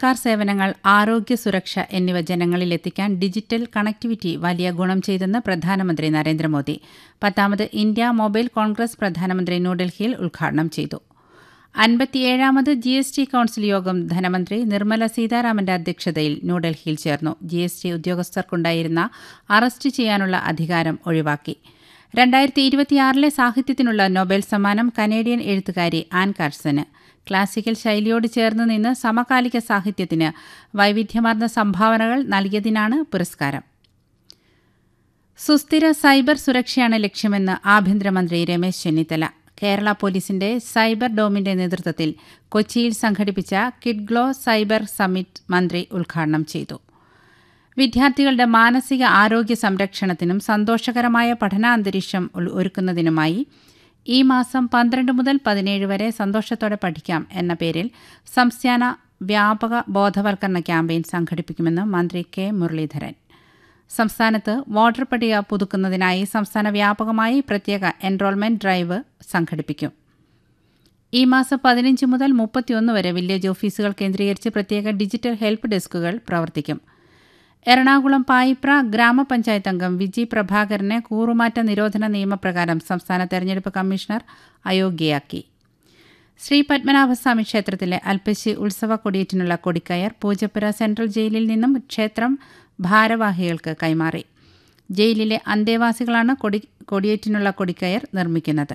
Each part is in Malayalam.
സർക്കാർ സേവനങ്ങൾ ആരോഗ്യ സുരക്ഷ എന്നിവ ജനങ്ങളിൽ എത്തിക്കാൻ ഡിജിറ്റൽ കണക്ടിവിറ്റി വലിയ ഗുണം ചെയ്തെന്ന് പ്രധാനമന്ത്രി നരേന്ദ്രമോദി പത്താമത് ഇന്ത്യ മൊബൈൽ കോൺഗ്രസ് പ്രധാനമന്ത്രി ന്യൂഡൽഹിയിൽ ഉദ്ഘാടനം ചെയ്തു അൻപത്തിയേഴാമത് ജി എസ് ടി കൌൺസിൽ യോഗം ധനമന്ത്രി നിർമ്മല സീതാരാമന്റെ അധ്യക്ഷതയിൽ ന്യൂഡൽഹിയിൽ ചേർന്നു ജി എസ് ടി ഉദ്യോഗസ്ഥർക്കുണ്ടായിരുന്ന അറസ്റ്റ് ചെയ്യാനുള്ള അധികാരം ഒഴിവാക്കി രണ്ടായിരത്തി ഇരുപത്തിയാറിലെ സാഹിത്യത്തിനുള്ള നൊബേൽ സമ്മാനം കനേഡിയൻ എഴുത്തുകാരി ആൻ കാർസന് ക്ലാസിക്കൽ ശൈലിയോട് ചേർന്ന് നിന്ന് സമകാലിക സാഹിത്യത്തിന് വൈവിധ്യമാർന്ന സംഭാവനകൾ നൽകിയതിനാണ് പുരസ്കാരം സുസ്ഥിര സൈബർ സുരക്ഷയാണ് ലക്ഷ്യമെന്ന് ആഭ്യന്തരമന്ത്രി രമേശ് ചെന്നിത്തല കേരള പോലീസിന്റെ സൈബർ ഡോമിന്റെ നേതൃത്വത്തിൽ കൊച്ചിയിൽ സംഘടിപ്പിച്ച കിഡ്ഗ്ലോ സൈബർ സമ്മിറ്റ് മന്ത്രി ഉദ്ഘാടനം ചെയ്തു വിദ്യാർത്ഥികളുടെ മാനസിക ആരോഗ്യ സംരക്ഷണത്തിനും സന്തോഷകരമായ പഠനാന്തരീക്ഷം ഒരുക്കുന്നതിനുമായി ഈ മാസം പന്ത്രണ്ട് മുതൽ പതിനേഴ് വരെ സന്തോഷത്തോടെ പഠിക്കാം എന്ന പേരിൽ സംസ്ഥാന വ്യാപക ബോധവൽക്കരണ ക്യാമ്പയിൻ സംഘടിപ്പിക്കുമെന്ന് മന്ത്രി കെ മുരളീധരൻ സംസ്ഥാനത്ത് വോട്ടർ പട്ടിക പുതുക്കുന്നതിനായി സംസ്ഥാന വ്യാപകമായി പ്രത്യേക എൻറോൾമെന്റ് ഡ്രൈവ് സംഘടിപ്പിക്കും ഈ മാസം പതിനഞ്ച് മുതൽ മുപ്പത്തിയൊന്ന് വരെ വില്ലേജ് ഓഫീസുകൾ കേന്ദ്രീകരിച്ച് പ്രത്യേക ഡിജിറ്റൽ ഹെൽപ്പ് ഡെസ്കുകൾ പ്രവർത്തിക്കും എറണാകുളം പായിപ്ര ഗ്രാമപഞ്ചായത്ത് അംഗം വിജി പ്രഭാകരനെ കൂറുമാറ്റ നിരോധന നിയമപ്രകാരം സംസ്ഥാന തെരഞ്ഞെടുപ്പ് കമ്മീഷണർ അയോഗ്യയാക്കി ശ്രീ പത്മനാഭസ്വാമി ക്ഷേത്രത്തിലെ അൽപ്പശി ഉത്സവ കൊടിയേറ്റിനുള്ള കൊടിക്കയർ പൂജപ്പുര സെൻട്രൽ ജയിലിൽ നിന്നും ക്ഷേത്രം ഭാരവാഹികൾക്ക് കൈമാറി ജയിലിലെ അന്തേവാസികളാണ് കൊടി കൊടിയേറ്റിനുള്ള കൊടിക്കയർ നിർമ്മിക്കുന്നത്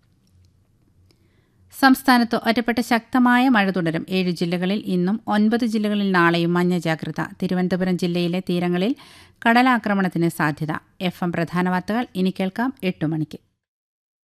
സംസ്ഥാനത്ത് ഒറ്റപ്പെട്ട ശക്തമായ മഴ തുടരും ഏഴ് ജില്ലകളിൽ ഇന്നും ഒൻപത് ജില്ലകളിൽ നാളെയും മഞ്ഞ ജാഗ്രത തിരുവനന്തപുരം ജില്ലയിലെ തീരങ്ങളിൽ കടലാക്രമണത്തിന് സാധ്യത എഫ് എം പ്രധാന വാർത്തകൾ ഇനി കേൾക്കാം എട്ട് മണിക്ക്